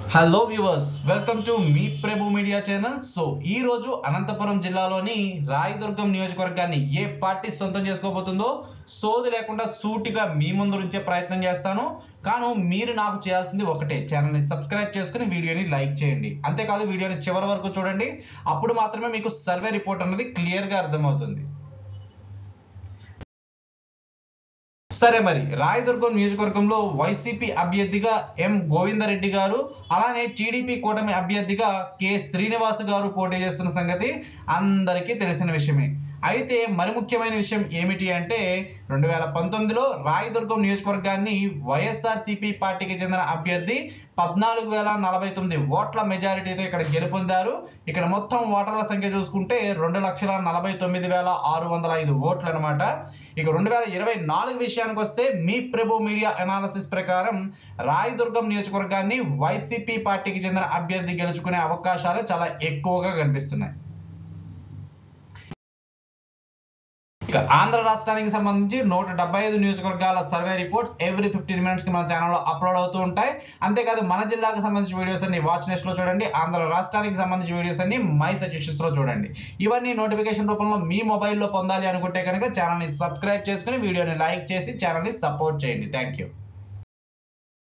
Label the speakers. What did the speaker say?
Speaker 1: hello viewers welcome to మీ Prabhu media channel so ఈ రోజు అనంతపురం జిల్లాలోని రాయదుర్గం నియోజకవర్గాన్ని ఏ పార్టీ సొంతం చేసుకోబోతుందో సోది లేకుండా సూటిగా మీ ముందు ఉంచే ప్రయత్నం చేస్తాను కాను మీరు నాకు చేయాల్సింది ఒకటే ఛానల్ని సబ్స్క్రైబ్ చేసుకుని వీడియోని లైక్ చేయండి అంతేకాదు వీడియోని చివరి వరకు చూడండి అప్పుడు మాత్రమే మీకు సర్వే రిపోర్ట్ అనేది క్లియర్గా అర్థమవుతుంది సరే మరి రాయదుర్గం నియోజకవర్గంలో వైసీపీ అభ్యర్థిగా ఎం గోవిందరెడ్డి గారు అలానే టీడీపీ కూటమి అభ్యర్థిగా కె శ్రీనివాస్ గారు పోటీ చేస్తున్న సంగతి అందరికీ తెలిసిన విషయమే అయితే మరి ముఖ్యమైన విషయం ఏమిటి అంటే రెండు వేల పంతొమ్మిదిలో రాయదుర్గం నియోజకవర్గాన్ని వైఎస్ఆర్సీపీ పార్టీకి చెందిన అభ్యర్థి పద్నాలుగు వేల నలభై తొమ్మిది ఓట్ల మెజారిటీతో ఇక్కడ గెలుపొందారు ఇక్కడ మొత్తం ఓటర్ల సంఖ్య చూసుకుంటే రెండు లక్షల నలభై తొమ్మిది వేల ఆరు వందల ఐదు ఓట్లు అనమాట ఇక రెండు వేల ఇరవై నాలుగు విషయానికి వస్తే మీ ప్రభు మీడియా అనాలసిస్ ప్రకారం రాయదుర్గం నియోజకవర్గాన్ని వైసీపీ పార్టీకి చెందిన అభ్యర్థి గెలుచుకునే అవకాశాలు చాలా ఎక్కువగా కనిపిస్తున్నాయి ఇక ఆంధ్ర రాష్ట్రానికి సంబంధించి నూట డెబ్బై ఐదు నియోజకవర్గాల survey reports every fifteen minutes కి మన ఛానల్లో అప్లోడ్ అవుతూ ఉంటాయి అంతేకాదు మన జిల్లాకు సంబంధించిన వీడియోస్ అన్ని వాచ్ నెస్ట్ లో చూడండి ఆంధ్ర రాష్ట్రానికి సంబంధించిన వీడియోస్ అన్ని మై సజెషన్స్ లో చూడండి ఇవన్నీ నోటిఫికేషన్ రూపంలో మీ మొబైల్లో పొందాలి అనుకుంటే కనుక ఛానల్ని సబ్స్క్రైబ్ చేసుకుని వీడియోని లైక్ చేసి ఛానల్ని సపోర్ట్ చేయండి థ్యాంక్ యూ